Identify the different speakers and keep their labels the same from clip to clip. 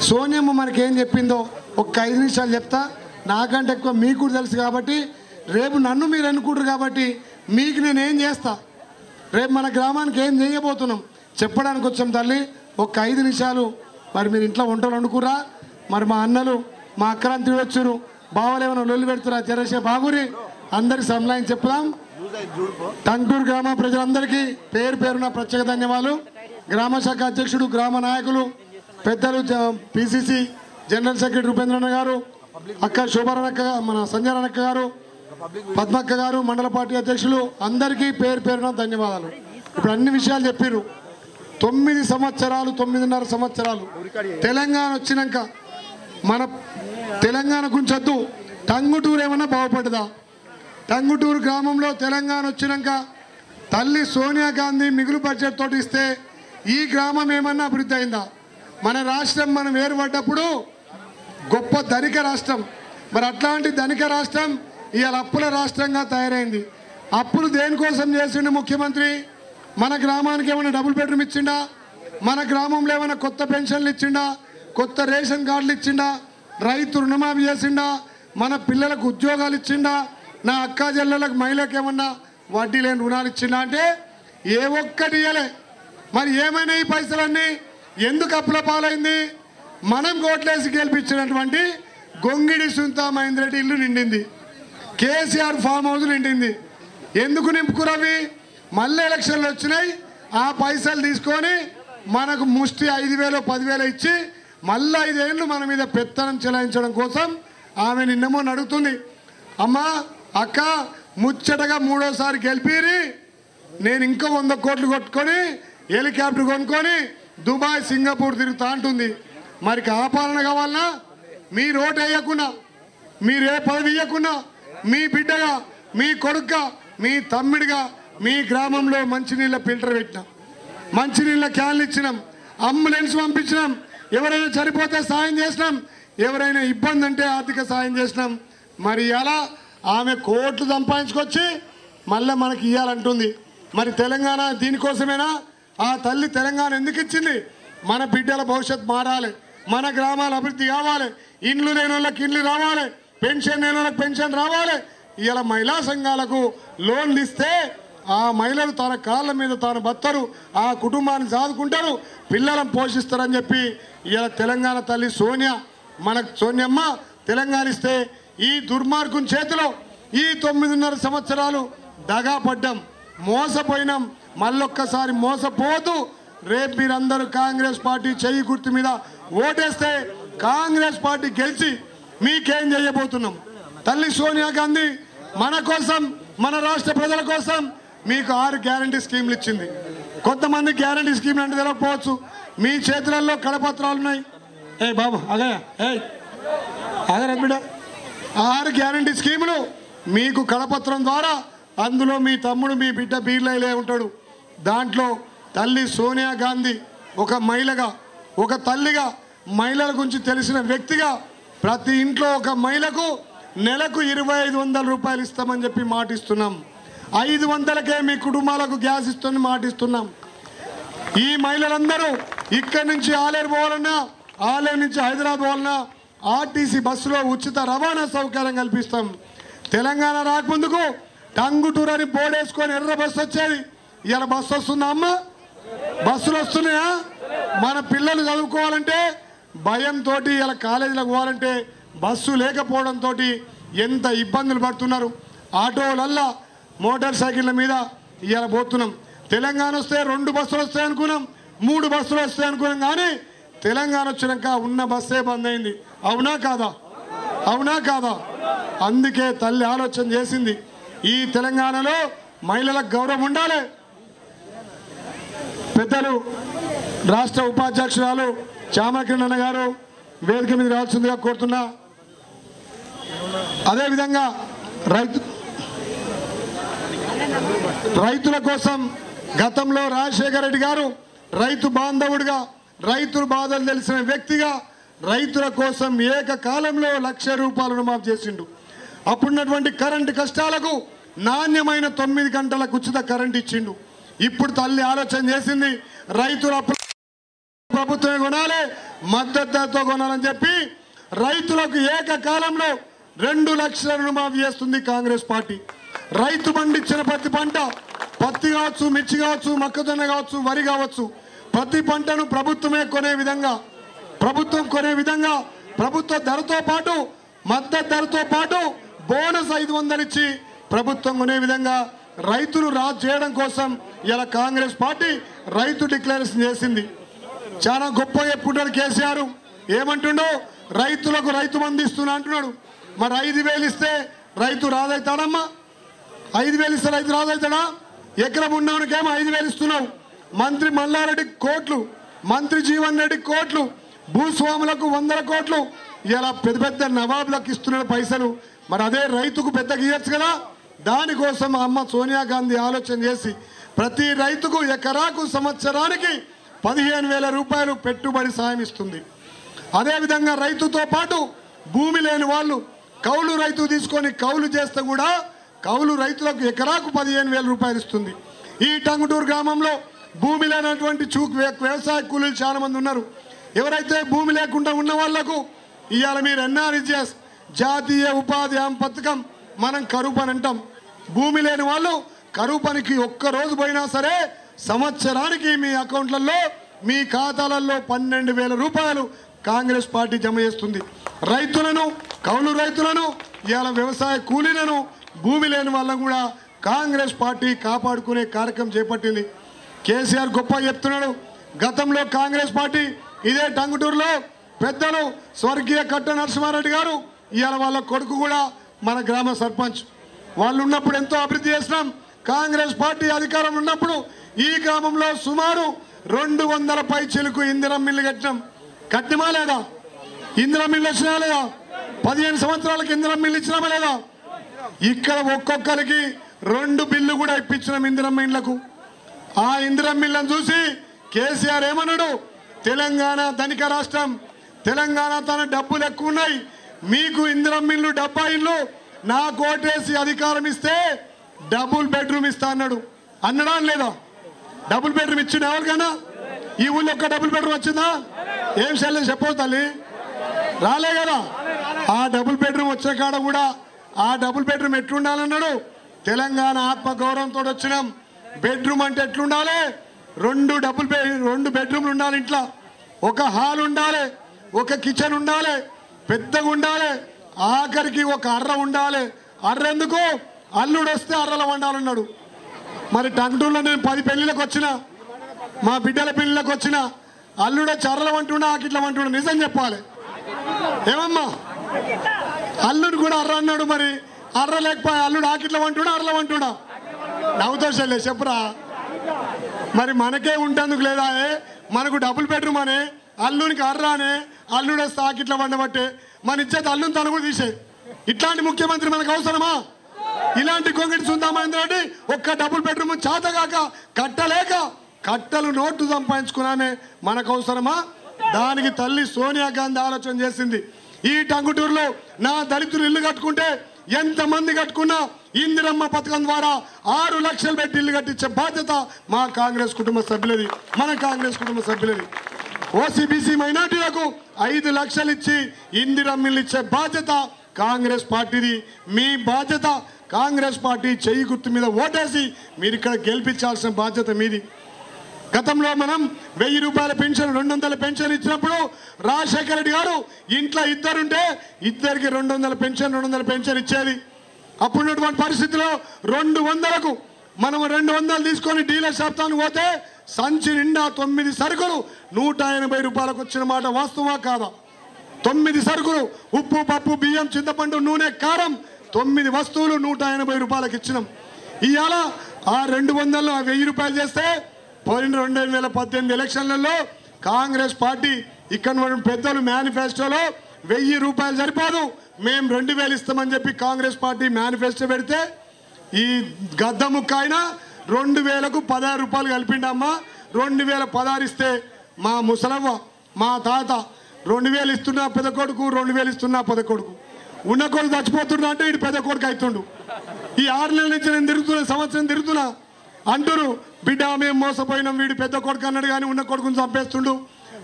Speaker 1: సోనియమ్మ మనకేం చెప్పిందో ఒక ఐదు నిమిషాలు చెప్తా నాకంటే ఎక్కువ మీకు కూడా తెలుసు కాబట్టి రేపు నన్ను మీరు అనుకుంటారు కాబట్టి మీకు నేను ఏం చేస్తా రేపు మన గ్రామానికి ఏం చేయబోతున్నాం చెప్పడానికి వచ్చాం తల్లి ఒక ఐదు నిమిషాలు మరి మీరు ఇంట్లో వంటలు వండుకురా మరి మా అన్నలు మా అక్కలంతి వచ్చురు బావలేమన్నా లొల్లి పెడుతురా జరసే బాగురి అందరికి సంలాయం చెప్దాం టంకూరు గ్రామ ప్రజలందరికీ పేరు పేరున ప్రత్యేక ధన్యవాదాలు గ్రామ శాఖ అధ్యక్షుడు గ్రామ నాయకులు పెద్దలు పిసిసి జనరల్ సెక్రటరీ ఉపేంద్రన్న గారు అక్క శోభారనక్క మన సంజయనక్క గారు పద్మక్క గారు మండల పార్టీ అధ్యక్షులు అందరికీ పేరు పేరున ధన్యవాదాలు ఇప్పుడు అన్ని విషయాలు చెప్పారు తొమ్మిది సంవత్సరాలు తొమ్మిదిన్నర సంవత్సరాలు తెలంగాణ వచ్చినాక మన తెలంగాణ గుంచొద్దు టంగుటూరు ఏమన్నా బాగుపడదా టంగుటూరు గ్రామంలో తెలంగాణ వచ్చినాక తల్లి సోనియా గాంధీ మిగులు బడ్జెట్ తోటి ఇస్తే ఈ గ్రామం ఏమన్నా అభివృద్ధి అయిందా మన రాష్ట్రం మనం వేరుపడ్డప్పుడు గొప్ప ధనిక రాష్ట్రం మరి అట్లాంటి ధనిక రాష్ట్రం ఇవాళ అప్పుల రాష్ట్రంగా తయారైంది అప్పులు దేనికోసం చేసిండు ముఖ్యమంత్రి మన గ్రామానికి ఏమైనా డబుల్ బెడ్రూమ్ ఇచ్చిండా మన గ్రామంలో ఏమైనా కొత్త పెన్షన్లు ఇచ్చిండా కొత్త రేషన్ కార్డులు ఇచ్చిండా రైతు రుణమాఫీ చేసిండా మన పిల్లలకు ఉద్యోగాలు ఇచ్చిండా నా అక్క చెల్లెలకు మహిళలకు ఏమన్నా వడ్డీ లేని రుణాలు ఇచ్చిండా అంటే ఏ ఒక్కటి ఇయ్యలే మరి ఏమైనా ఈ పైసలన్నీ ఎందుకు అప్పుల పాలైంది మనం కోట్లేసి గెలిపించినటువంటి గొంగిడి సుంతా మహేందర్ రెడ్డి ఇల్లు నిండింది కేసీఆర్ ఫామ్ హౌస్ నిండింది ఎందుకు నింపుకురవి మళ్ళీ ఎలక్షన్లు వచ్చినాయి ఆ పైసలు తీసుకొని మనకు ముష్టి ఐదు వేలు పదివేలు ఇచ్చి మళ్ళీ ఐదేళ్ళు మన మీద పెత్తనం చెలాయించడం కోసం ఆమె నిన్నమో నడుగుతుంది అమ్మా అక్క ముచ్చటగా మూడోసారి గెలిపిరి నేను ఇంకా వంద కోట్లు కొట్టుకొని హెలికాప్టర్ కొనుక్కొని దుబాయ్ సింగపూర్ తిరుగుతా అంటుంది మరి కాపాలన కావాలన్నా మీరు ఓటు వేయకుండా మీరు ఏ పదవి ఇవ్వకుండా మీ బిడ్డగా మీ కొడుకుగా మీ తమ్ముడిగా మీ గ్రామంలో మంచినీళ్ళ ఫిల్టర్ పెట్టినాం మంచినీళ్ళ క్యాన్లు ఇచ్చినాం అంబులెన్స్ పంపించినాం ఎవరైనా చనిపోతే సాయం చేసినాం ఎవరైనా ఇబ్బంది అంటే ఆర్థిక సాయం చేసినాం మరి ఎలా ఆమె కోట్లు సంపాదించుకొచ్చి మళ్ళీ మనకి ఇవ్వాలంటుంది మరి తెలంగాణ దీనికోసమేనా ఆ తల్లి తెలంగాణ ఎందుకు ఇచ్చింది మన బిడ్డల భవిష్యత్ మారాలి మన గ్రామాల అభివృద్ధి కావాలి ఇండ్లు లేని వాళ్ళకి ఇండ్లు రావాలి పెన్షన్ లేని వాళ్ళకి పెన్షన్ రావాలి ఇలా మహిళా సంఘాలకు లోన్లు ఇస్తే ఆ మహిళలు తన కాళ్ళ మీద తాను బత్తరు ఆ కుటుంబాన్ని సాదుకుంటారు పిల్లలను పోషిస్తారని చెప్పి ఇలా తెలంగాణ తల్లి సోనియా మన సోనియమ్మ తెలంగాణ ఇస్తే ఈ దుర్మార్గం చేతిలో ఈ తొమ్మిదిన్నర సంవత్సరాలు దగా పడ్డాం మోసపోయినాం మళ్ళొక్కసారి మోసపోతూ రేపు మీరందరూ కాంగ్రెస్ పార్టీ చెయ్యి గుర్తు మీద ఓటేస్తే కాంగ్రెస్ పార్టీ గెలిచి మీకేం చేయబోతున్నాం తల్లి సోనియా గాంధీ మన కోసం మన రాష్ట్ర ప్రజల కోసం మీకు ఆరు గ్యారంటీ స్కీమ్లు ఇచ్చింది కొంతమంది గ్యారంటీ స్కీమ్లు అంటే తెలియకపోవచ్చు మీ చేతులలో కడపత్రాలు ఉన్నాయి ఏ బాబు అగయా ఏ అగరా బిడ్డ ఆరు గ్యారంటీ స్కీములు మీకు కడపత్రం ద్వారా అందులో మీ తమ్ముడు మీ బిడ్డ బీర్లైలే ఉంటాడు దాంట్లో తల్లి సోనియా గాంధీ ఒక మహిళగా ఒక తల్లిగా మహిళల గురించి తెలిసిన వ్యక్తిగా ప్రతి ఇంట్లో ఒక మహిళకు నెలకు ఇరవై ఐదు వందల రూపాయలు ఇస్తామని చెప్పి మాటిస్తున్నాం ఐదు వందలకే మీ కుటుంబాలకు గ్యాస్ ఇస్తామని మాటిస్తున్నాం ఈ మహిళలందరూ ఇక్కడి నుంచి ఆలేరు పోవాలన్నా ఆలేరు నుంచి హైదరాబాద్ పోవాలన్నా ఆర్టీసీ బస్సులో ఉచిత రవాణా సౌకర్యం కల్పిస్తాం తెలంగాణ రాకముందుకు టంగుటూరు అని బోర్డేసుకొని ఎర్ర బస్సు వచ్చేది ఇలా బస్సు వస్తుందా అమ్మ బస్సులు వస్తున్నాయా మన పిల్లలు చదువుకోవాలంటే భయంతో ఇలా కాలేజీలకు పోవాలంటే బస్సు లేకపోవడంతో ఎంత ఇబ్బందులు పడుతున్నారు ఆటోలల్లా మోటార్ సైకిళ్ళ మీద ఇలా పోతున్నాం తెలంగాణ వస్తే రెండు బస్సులు వస్తాయి అనుకున్నాం మూడు బస్సులు వస్తాయి అనుకున్నాం కానీ తెలంగాణ వచ్చినాక ఉన్న బస్సే బంద్ అయింది అవునా కాదా అవునా కాదా అందుకే తల్లి ఆలోచన చేసింది ఈ తెలంగాణలో మహిళలకు గౌరవం ఉండాలి పెద్దలు రాష్ట్ర ఉపాధ్యక్షురాలు చామకిరణ్ గారు వేదిక మీద రావాల్సిందిగా కోరుతున్నా అదేవిధంగా రైతు రైతుల కోసం గతంలో రాజశేఖర రెడ్డి గారు రైతు బాంధవుడిగా రైతుల బాధలు తెలిసిన వ్యక్తిగా రైతుల కోసం ఏకకాలంలో లక్ష రూపాయలు రుణమాఫీ చేసిండు అప్పుడున్నటువంటి కరెంటు కష్టాలకు నాణ్యమైన తొమ్మిది గంటలకు ఉచిత కరెంట్ ఇచ్చిండు ఇప్పుడు తల్లి ఆలోచన చేసింది రైతుల అప్పు ప్రభుత్వమే కొనాలి మద్దతు ధరతో కొనాలని చెప్పి రైతులకు ఏకకాలంలో రెండు లక్షల రుణమాఫీ చేస్తుంది కాంగ్రెస్ పార్టీ రైతు పండించిన ప్రతి పంట పత్తి కావచ్చు మిర్చి కావచ్చు మొక్కజొన్న కావచ్చు వరి కావచ్చు ప్రతి పంటను ప్రభుత్వమే కొనే విధంగా ప్రభుత్వం కొనే విధంగా ప్రభుత్వ ధరతో పాటు మద్దతు ధరతో పాటు బోనస్ ఐదు వందలు ఇచ్చి ప్రభుత్వం కొనే విధంగా రైతులు రాజు చేయడం కోసం ఇలా కాంగ్రెస్ పార్టీ రైతు డిక్లరేషన్ చేసింది చాలా గొప్పగా చెప్పుకుంటాడు కేసీఆర్ ఏమంటుండో రైతులకు రైతు మంది ఇస్తున్నా అంటున్నాడు మరి ఐదు వేలు ఇస్తే రైతు రాదవుతాడమ్మా ఐదు వేలు ఇస్తే రైతు రాదవుతాడా ఎకరం ఉన్నవానికేమో ఐదు వేలు ఇస్తున్నావు మంత్రి మల్లారెడ్డి కోట్లు మంత్రి జీవన్ రెడ్డి కోట్లు భూస్వాములకు వందల కోట్లు ఇలా పెద్ద పెద్ద నవాబులకు ఇస్తున్న పైసలు మరి అదే రైతుకు పెద్దగా ఇవ్వచ్చు కదా దానికోసం అమ్మ సోనియా గాంధీ ఆలోచన చేసి ప్రతి రైతుకు ఎకరాకు సంవత్సరానికి పదిహేను వేల రూపాయలు పెట్టుబడి సాయం ఇస్తుంది అదేవిధంగా రైతుతో పాటు భూమి లేని వాళ్ళు కౌలు రైతు తీసుకొని కౌలు చేస్తే కూడా కౌలు రైతులకు ఎకరాకు పదిహేను వేల రూపాయలు ఇస్తుంది ఈ టంగుటూరు గ్రామంలో భూమి లేనటువంటి చూక్ వ్య- వ్యవసాయ కూలీలు చాలా మంది ఉన్నారు ఎవరైతే భూమి లేకుండా ఉన్న వాళ్లకు ఇవాళ మీరు ఎన్ఆర్ఇజిఎస్ జాతీయ ఉపాధి హామీ పథకం మనం కరువు పని అంటాం భూమి లేని వాళ్ళు కరువు పనికి ఒక్క రోజు పోయినా సరే సంవత్సరానికి మీ అకౌంట్లలో మీ ఖాతాలలో పన్నెండు వేల రూపాయలు కాంగ్రెస్ పార్టీ జమ చేస్తుంది రైతులను కౌలు రైతులను ఇవాళ వ్యవసాయ కూలీలను భూమి లేని వాళ్ళను కూడా కాంగ్రెస్ పార్టీ కాపాడుకునే కార్యక్రమం చేపట్టింది కేసీఆర్ గొప్ప చెప్తున్నాడు గతంలో కాంగ్రెస్ పార్టీ ఇదే టంగుటూరులో పెద్దలు స్వర్గీయ కట్ట నరసింహారెడ్డి గారు ఇవాళ వాళ్ళ కొడుకు కూడా మన గ్రామ సర్పంచ్ వాళ్ళు ఉన్నప్పుడు ఎంతో అభివృద్ధి చేసినాం కాంగ్రెస్ పార్టీ అధికారం ఉన్నప్పుడు ఈ గ్రామంలో సుమారు రెండు వందల పై చెలుకు ఇందిరం మిల్లు కట్టినాం కట్టిమా లేదా ఇందిరం మిల్లు వచ్చినా లేదా పదిహేను సంవత్సరాలకు ఇందిరం మిల్లు ఇచ్చినామా లేదా ఇక్కడ ఒక్కొక్కరికి రెండు బిల్లు కూడా ఇప్పించినాం ఇందిరం మిల్లకు ఆ ఇందిరం మిల్లను చూసి కేసీఆర్ ఏమన్నాడు తెలంగాణ ధనిక రాష్ట్రం తెలంగాణ తన డబ్బులు ఎక్కువ ఉన్నాయి మీకు ఇందిరం మిల్లు డబ్బా ఇల్లు నా కోటేసి అధికారం ఇస్తే డబుల్ బెడ్రూమ్ ఇస్తా అన్నాడు అన్నడా లేదా డబుల్ బెడ్రూమ్ ఇచ్చిండు ఎవరికైనా ఈ ఊళ్ళో ఒక్క డబుల్ బెడ్రూమ్ వచ్చిందా ఏం శల్యం చెప్పవు తల్లి రాలే కదా ఆ డబుల్ బెడ్రూమ్ వచ్చే కాడ కూడా ఆ డబుల్ బెడ్రూమ్ ఎట్లుండాలన్నాడు తెలంగాణ ఆత్మ గౌరవంతో వచ్చినాం బెడ్రూమ్ అంటే ఎట్లుండాలి రెండు డబుల్ బెడ్ రెండు బెడ్రూమ్లు ఉండాలి ఇంట్లో ఒక హాల్ ఉండాలి ఒక కిచెన్ ఉండాలి పెద్దగా ఉండాలి ఆఖరికి ఒక అర్ర ఉండాలి అర్ర ఎందుకు అల్లుడు వస్తే అర్రలో వండాలన్నాడు మరి టంగుటూరులో నేను పది పెళ్లిళ్ళకి వచ్చిన మా బిడ్డల పెళ్లిళ్ళకి వచ్చిన అల్లుడే చర్రలు అంటున్నా ఆకిట్ల అంటున్నా నిజం చెప్పాలి ఏమమ్మా అల్లుడు కూడా అర్ర అన్నాడు మరి అర్ర లేకపోయి అల్లుడు ఆకిట్ల అంటున్నా అర్రల అంటున్నా నవ్వుతో చెల్లె చెప్పురా మరి మనకే ఉంటందుకు లేదా ఏ? మనకు డబుల్ బెడ్రూమ్ అనే అల్లునికి అర్ర అనే అల్లుడు వస్తే ఆకిట్ల వండబట్టే మన ఇచ్చేది అల్లుని తను కూడా తీసే ఇట్లాంటి ముఖ్యమంత్రి మనకు అవసరమా ఇలాంటి కొంగటి సుందామైంది రెడ్డి ఒక్క డబుల్ బెడ్రూమ్ చేతగాక కట్టలేక కట్టలు నోటు సంపాదించుకున్నామే మనకు అవసరమా దానికి తల్లి సోనియా గాంధీ ఆలోచన చేసింది ఈ టంగుటూరులో నా దళితులు ఇల్లు కట్టుకుంటే ఎంతమంది కట్టుకున్నా ఇందిరమ్మ పథకం ద్వారా ఆరు లక్షలు పెట్టి ఇల్లు కట్టించే బాధ్యత మా కాంగ్రెస్ కుటుంబ సభ్యులది మన కాంగ్రెస్ కుటుంబ సభ్యులది ఓసీబీసీ మైనార్టీలకు ఐదు లక్షలు ఇచ్చి ఇందిరమ్మిల్లు ఇచ్చే బాధ్యత కాంగ్రెస్ పార్టీది మీ బాధ్యత కాంగ్రెస్ పార్టీ చెయ్యి గుర్తు మీద ఓటేసి మీరు ఇక్కడ గెలిపించాల్సిన బాధ్యత మీది గతంలో మనం వెయ్యి రూపాయల పెన్షన్ రెండు వందల పెన్షన్ ఇచ్చినప్పుడు రాజశేఖర రెడ్డి గారు ఇంట్లో ఇద్దరుంటే ఇద్దరికి రెండు వందల పెన్షన్ రెండు వందల పెన్షన్ ఇచ్చేది అప్పుడున్నటువంటి పరిస్థితిలో రెండు వందలకు మనం రెండు వందలు తీసుకొని డీలర్ షాప్తానికి పోతే సంచి నిండా తొమ్మిది సరుకులు నూట ఎనభై రూపాయలకు వచ్చిన మాట వాస్తవా కాదా తొమ్మిది సరుకులు ఉప్పు పప్పు బియ్యం చింతపండు నూనె కారం తొమ్మిది వస్తువులు నూట ఎనభై రూపాయలకు ఇచ్చినాం ఇవాళ ఆ రెండు వందలు ఆ వెయ్యి రూపాయలు చేస్తే పోయిన రెండు వేల పద్దెనిమిది ఎలక్షన్లలో కాంగ్రెస్ పార్టీ ఇక్కడ ఉన్న పెద్దలు మేనిఫెస్టోలో వెయ్యి రూపాయలు సరిపోదు మేము రెండు వేలు ఇస్తామని చెప్పి కాంగ్రెస్ పార్టీ మేనిఫెస్టో పెడితే ఈ గద్ద ముక్క ఆయన రెండు వేలకు పదహారు రూపాయలు కలిపిండమ్మా రెండు వేల పదహారు ఇస్తే మా ముసలవ్వ మా తాత రెండు వేలు ఇస్తున్నా పెద్ద కొడుకు రెండు వేలు ఇస్తున్నా పెద్ద కొడుకు ఉన్న కొడుకు చచ్చిపోతున్నా అంటే ఇటు పెద్ద కొడుకు అవుతుండు ఈ ఆరు నెలల నుంచి నేను తిరుగుతున్నా సంవత్సరం తిరుగుతున్నా అంటురు బిడ్డ మేము మోసపోయినాం వీడు పెద్ద కొడుకు అన్నాడు కానీ ఉన్న కొడుకుని చంపేస్తుండు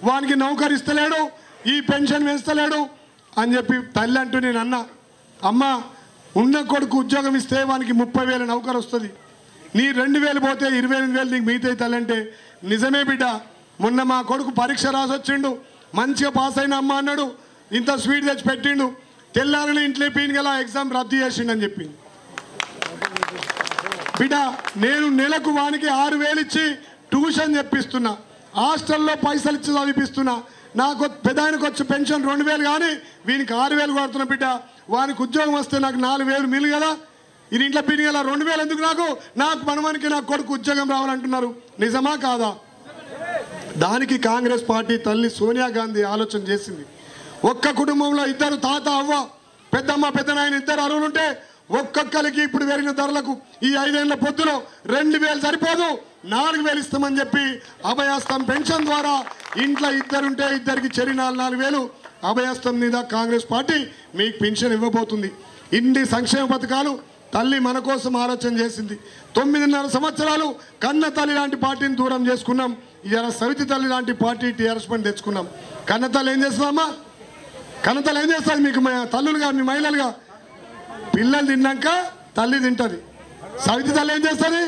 Speaker 1: వానికి నౌకరు ఇస్తలేడు ఈ పెన్షన్ వేస్తలేడు అని చెప్పి తల్లి అంటూ నేను అన్నా అమ్మ ఉన్న కొడుకు ఉద్యోగం ఇస్తే వానికి ముప్పై వేల నౌకరు వస్తుంది నీ రెండు వేలు పోతే ఇరవై ఎనిమిది వేలు నీకు మిగతాయి తల్లి అంటే నిజమే బిడ్డ మొన్న మా కొడుకు పరీక్ష రాసి వచ్చిండు మంచిగా పాస్ అయిన అమ్మ అన్నాడు ఇంత స్వీట్ తెచ్చి పెట్టిండు తెల్లారని ఇంట్లో పీన్ గల ఎగ్జామ్ రద్దు చేసిండు అని చెప్పింది బిడ్డ నేను నెలకు వానికి ఆరు వేలు ఇచ్చి ట్యూషన్ చెప్పిస్తున్నా హాస్టల్లో పైసలు ఇచ్చి చదివిపిస్తున్నా నాకు పెద్ద ఆయనకు వచ్చే పెన్షన్ రెండు వేలు కానీ వీనికి ఆరు వేలు కొడుతున్నా బిడ్డ వానికి ఉద్యోగం వస్తే నాకు నాలుగు వేలు మిలు కదా ఇది ఇంట్లో పిని కదా రెండు వేలు ఎందుకు నాకు నాకు మనవానికి నాకు కొడుకు ఉద్యోగం రావాలంటున్నారు నిజమా కాదా దానికి కాంగ్రెస్ పార్టీ తల్లి సోనియా గాంధీ ఆలోచన చేసింది ఒక్క కుటుంబంలో ఇద్దరు తాత అవ్వ పెద్దమ్మ పెద్దనాయన ఇద్దరు అరువులుంటే ఒక్కొక్కరికి ఇప్పుడు పెరిగిన ధరలకు ఈ ఐదేళ్ల పొద్దులో రెండు వేలు సరిపోదు నాలుగు వేలు ఇస్తామని చెప్పి అభయాస్తం పెన్షన్ ద్వారా ఇంట్లో ఇద్దరుంటే ఇద్దరికి చెరి నాలుగు నాలుగు వేలు అభయాస్తం మీద కాంగ్రెస్ పార్టీ మీకు పెన్షన్ ఇవ్వబోతుంది ఇన్ని సంక్షేమ పథకాలు తల్లి మన కోసం ఆలోచన చేసింది తొమ్మిదిన్నర సంవత్సరాలు కన్న తల్లి లాంటి పార్టీని దూరం చేసుకున్నాం ఇవాళ సవితి తల్లి లాంటి పార్టీ టీఆర్ఎస్ పని తెచ్చుకున్నాం కన్న తల్లి ఏం చేస్తుందమ్మా కన్న తల్లి ఏం చేస్తుంది మీకు మా తల్లులుగా మీ మహిళలుగా పిల్లలు తిన్నాక తల్లి తింటుంది సవితి తల్లి ఏం చేస్తుంది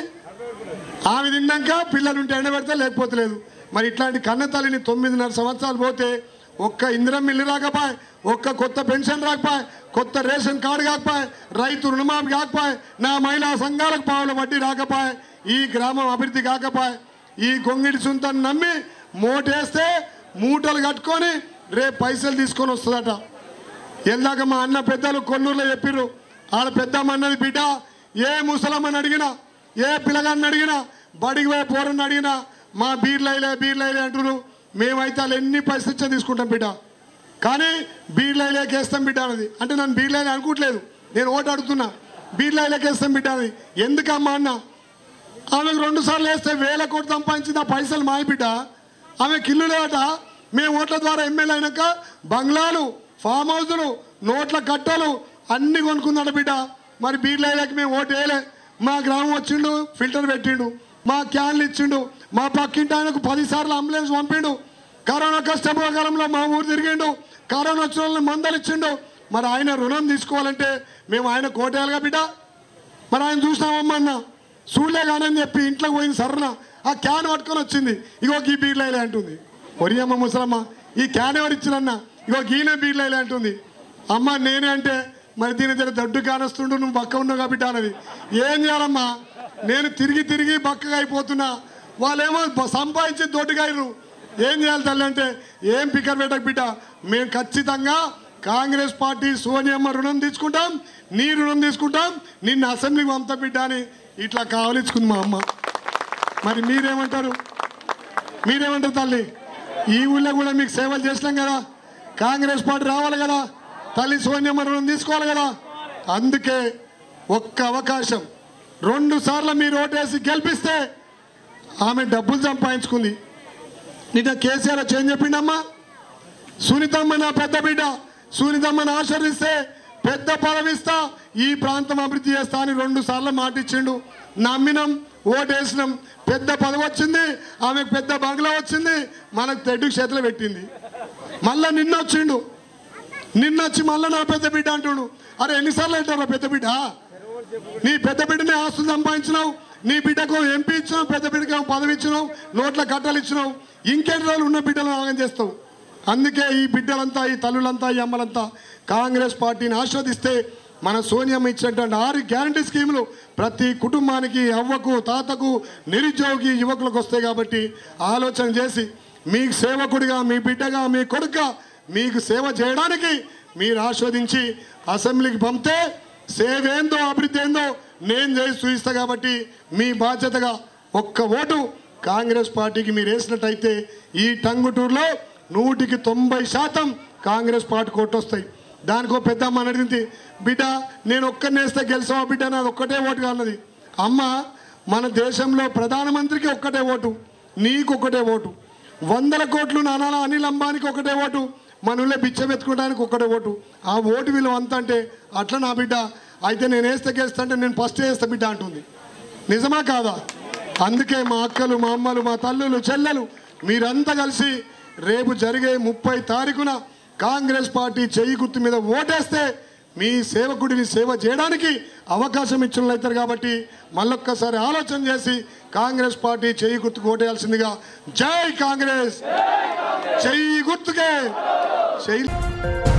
Speaker 1: ఆమె తిన్నాక పిల్లలు ఉంటే ఎండబెడితే లేకపోతే లేదు మరి ఇట్లాంటి కన్న తల్లిని తొమ్మిదిన్నర సంవత్సరాలు పోతే ఒక్క ఇందిరం మిల్లు రాకపోయి ఒక్క కొత్త పెన్షన్ రాకపోయి కొత్త రేషన్ కార్డు కాకపోయి రైతు రుణమాఫీ కాకపోయి నా మహిళా సంఘాలకు పావుల వడ్డీ రాకపోయి ఈ గ్రామం అభివృద్ధి కాకపోయి ఈ గొంగిడి సుంతను నమ్మి మోటేస్తే మూటలు కట్టుకొని రేపు పైసలు తీసుకొని వస్తుందట వెళ్ళాక మా అన్న పెద్దలు కొల్లూరులో చెప్పిర్రు ఆడ పెద్దమ్మ అన్నది బిడ్డ ఏ ముసలమ్మని అడిగినా ఏ పిల్లగాన్ని అడిగినా బడికి పోయే పోరని అడిగినా మా బీర్లైలే బీర్లైలే అంటున్నారు మేమైతే వాళ్ళు ఎన్ని పైసలు ఇచ్చా తీసుకుంటాం బిడ్డ కానీ బీర్లైలేకి వేస్తాం బిడ్డ అన్నది అంటే నన్ను బీర్లైలే అనుకోవట్లేదు నేను ఓటు అడుగుతున్నా బీర్లైలేకి వేస్తాం బిడ్డ అన్నది ఎందుకమ్మా అన్న ఆమెకు రెండు సార్లు వేస్తే వేల కోట్లు సంపాదించింది ఆ పైసలు మాయ బిడ్డ ఆమె కిల్లు లేవట మేము ఓట్ల ద్వారా ఎమ్మెల్యే అయినాక బంగ్లాలు ఫామ్ హౌజులు నోట్ల కట్టలు అన్ని కొనుక్కుందట బిడ్డ మరి బీర్లకి మేము ఓటు వేయలే మా గ్రామం వచ్చిండు ఫిల్టర్ పెట్టిండు మా క్యాన్లు ఇచ్చిండు మా పక్కింటి ఆయనకు పదిసార్లు అంబులెన్స్ పంపిండు కరోనా కష్టకాలంలో మా ఊరు తిరిగిండు కరోనా వచ్చిన వాళ్ళని మందలు ఇచ్చిండు మరి ఆయన రుణం తీసుకోవాలంటే మేము ఆయన కోటేయాలిగా బిడ్డ మరి ఆయన చూసినామమ్మా అన్న చూడలే కానీ అని చెప్పి ఇంట్లోకి పోయిన సర్రన ఆ క్యాన్ పట్టుకొని వచ్చింది ఇగో ఈ బీర్లైలే అంటుంది ఒరియమ్మ ముసలమ్మ ఈ క్యాన్ ఎవరు ఇచ్చిరన్న ఇగో గీనే బీర్లైలే అంటుంది అమ్మ నేనే అంటే మరి దీని దగ్గర దొడ్డు కానొస్తుండు నువ్వు బక్క ఉన్నావు కాబట్టి అన్నది ఏం చేయాలమ్మా నేను తిరిగి తిరిగి బక్కగా అయిపోతున్నా వాళ్ళేమో బ- సంపాదించి దొడ్డుగాయరు ఏం చేయాలి తల్లి అంటే ఏం పికర్ పెట్టక బిడ్డ మేము ఖచ్చితంగా కాంగ్రెస్ పార్టీ సోనియమ్మ రుణం తీసుకుంటాం నీ రుణం తీసుకుంటాం నిన్ను అసెంబ్లీకి పంపుతా బిడ్డ అని ఇట్లా కావలించుకుంది మా అమ్మ మరి మీరేమంటారు మీరేమంటారు తల్లి ఈ ఊళ్ళో కూడా మీకు సేవలు చేసినాం కదా కాంగ్రెస్ పార్టీ రావాలి కదా తల్లి సోనియమ్మ రుణం తీసుకోవాలి కదా అందుకే ఒక్క అవకాశం రెండు సార్లు మీరు ఓటేసి గెలిపిస్తే ఆమె డబ్బులు సంపాదించుకుంది నిన్న కేసీఆర్ వచ్చి ఏం చెప్పిండమ్మా సునీతమ్మ నా పెద్ద బిడ్డ సునీతమ్మని ఆశీర్దిస్తే పెద్ద పదవిస్తా ఈ ప్రాంతం అభివృద్ధి చేస్తా అని రెండు సార్లు మాటిచ్చిండు నమ్మినాం ఓటేసినాం పెద్ద పదవి వచ్చింది ఆమెకు పెద్ద బంగ్లా వచ్చింది మనకు తెడ్డు చేతిలో పెట్టింది మళ్ళా నిన్న వచ్చిండు నిన్న వచ్చి మళ్ళా నా పెద్ద బిడ్డ అంటుండు అరే ఎన్నిసార్లు అంటారా పెద్ద బిడ్డ నీ పెద్ద బిడ్డని ఆస్తులు సంపాదించినావు నీ బిడ్డకు ఎంపీ ఇచ్చినావు పెద్ద బిడ్డకు పదవి ఇచ్చినావు నోట్ల కట్టలు ఇచ్చినావు ఇంకెన్ని రోజులు ఉన్న బిడ్డలను ఆగం చేస్తావు అందుకే ఈ బిడ్డలంతా ఈ తల్లులంతా ఈ అమ్మలంతా కాంగ్రెస్ పార్టీని ఆస్వాదిస్తే మన సోనియమ్మ ఇచ్చినటువంటి ఆరు గ్యారంటీ స్కీములు ప్రతి కుటుంబానికి అవ్వకు తాతకు నిరుద్యోగి యువకులకు వస్తాయి కాబట్టి ఆలోచన చేసి మీకు సేవకుడిగా మీ బిడ్డగా మీ కొడుకుగా మీకు సేవ చేయడానికి మీరు ఆస్వాదించి అసెంబ్లీకి పంపితే సేవ ఏందో అభివృద్ధి ఏందో నేను చేసి చూపిస్తా కాబట్టి మీ బాధ్యతగా ఒక్క ఓటు కాంగ్రెస్ పార్టీకి మీరు వేసినట్టయితే ఈ టంగుటూరులో నూటికి తొంభై శాతం కాంగ్రెస్ పార్టీ కొట్టొస్తాయి దానికో పెద్ద అమ్మ అని అడిగింది బిడ్డ నేను ఒక్కరిని వేస్తే గెలిచావా బిడ్డ నాది ఒక్కటే ఓటు కాన్నది అమ్మ మన దేశంలో ప్రధానమంత్రికి ఒక్కటే ఓటు నీకు ఒకటే ఓటు వందల కోట్లు నానాల అనిల్ అంబానికి ఒకటే ఓటు మన ఊళ్ళో బిచ్చం ఎత్తుకోవడానికి ఒకటే ఓటు ఆ ఓటు విలువ అంత అంటే అట్లా నా బిడ్డ అయితే నేను వేస్తే గెలుస్తా అంటే నేను ఫస్ట్ వేస్తా బిడ్డ అంటుంది నిజమా కాదా అందుకే మా అక్కలు మా అమ్మలు మా తల్లులు చెల్లెలు మీరంతా కలిసి రేపు జరిగే ముప్పై తారీఖున కాంగ్రెస్ పార్టీ చెయ్యి గుర్తు మీద ఓటేస్తే మీ సేవకుడిని సేవ చేయడానికి అవకాశం ఇచ్చినట్లయితారు కాబట్టి మళ్ళొక్కసారి ఆలోచన చేసి కాంగ్రెస్ పార్టీ చెయ్యి గుర్తుకు ఓటేయాల్సిందిగా జై కాంగ్రెస్ చెయ్యి గుర్తుకే చెయ్యి